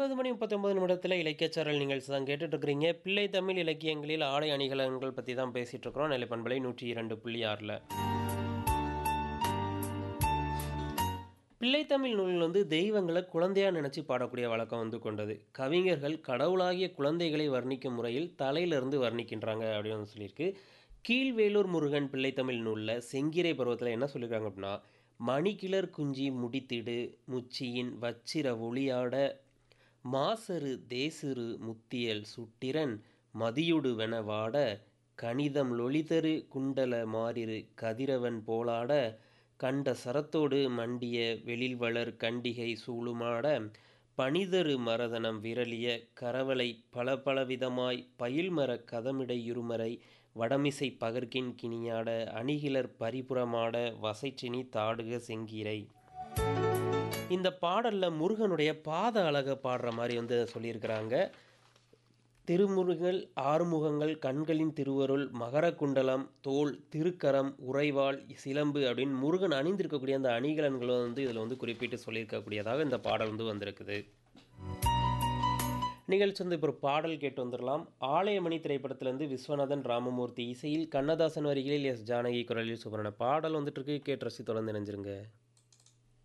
ஒன்பது மணி முப்பத்தொன்பது நிமிடத்தில் இலக்கியச்சாரல் நிகழ்ச்சி தான் கேட்டுட்டு இருக்கிறீங்க பிள்ளை தமிழ் இலக்கியங்களில் ஆடை அணிகலன்கள் பற்றி தான் பேசிட்டு இருக்கிறோம் நிலைப்பண்பலை நூற்றி இரண்டு புள்ளி ஆறில் பிள்ளைத்தமிழ் நூலில் வந்து தெய்வங்களை குழந்தையா நினச்சி பாடக்கூடிய வழக்கம் வந்து கொண்டது கவிஞர்கள் கடவுளாகிய குழந்தைகளை வர்ணிக்கும் முறையில் தலையிலிருந்து வர்ணிக்கின்றாங்க அப்படின்னு வந்து சொல்லியிருக்கு கீழ்வேலூர் முருகன் பிள்ளைத்தமிழ் நூலில் செங்கிரை பருவத்தில் என்ன சொல்லியிருக்காங்க அப்படின்னா மணிக்கிளர் குஞ்சி முடித்திடு முச்சியின் வச்சிர ஒளியாட மாசரு தேசிறு முத்தியல் சுட்டிரன் மதியுடு வென வாட கணிதம் லொளிதரு குண்டல மாறிரு கதிரவன் போலாட கண்ட சரத்தோடு மண்டிய வெளில்வளர் கண்டிகை சூளுமாட பனிதரு மரதனம் விரலிய கரவலை பல பலவிதமாய் பயில்மர கதமிடை இருமறை வடமிசை பகர்கின் கிணியாட அணிகிலர் பரிபுறமாட வசைச்சினி தாடுக செங்கீரை இந்த பாடலில் முருகனுடைய பாத அழகை பாடுற மாதிரி வந்து சொல்லியிருக்கிறாங்க திருமுருகல் ஆறுமுகங்கள் கண்களின் திருவருள் மகரக்குண்டலம் தோல் திருக்கரம் உறைவாள் சிலம்பு அப்படின்னு முருகன் அணிந்திருக்கக்கூடிய அந்த அணிகலன்களை வந்து இதில் வந்து குறிப்பிட்டு சொல்லியிருக்கக்கூடியதாக இந்த பாடல் வந்து வந்திருக்குது நிகழ்ச்சி வந்து இப்போ ஒரு பாடல் கேட்டு வந்துடலாம் ஆலயமணி திரைப்படத்திலேருந்து விஸ்வநாதன் ராமமூர்த்தி இசையில் கண்ணதாசன் வரிகளில் எஸ் ஜானகி குரலில் சுபரண பாடல் வந்துட்டு இருக்கு கேட்டு ரசி தொடர்ந்து நினைஞ்சிருங்க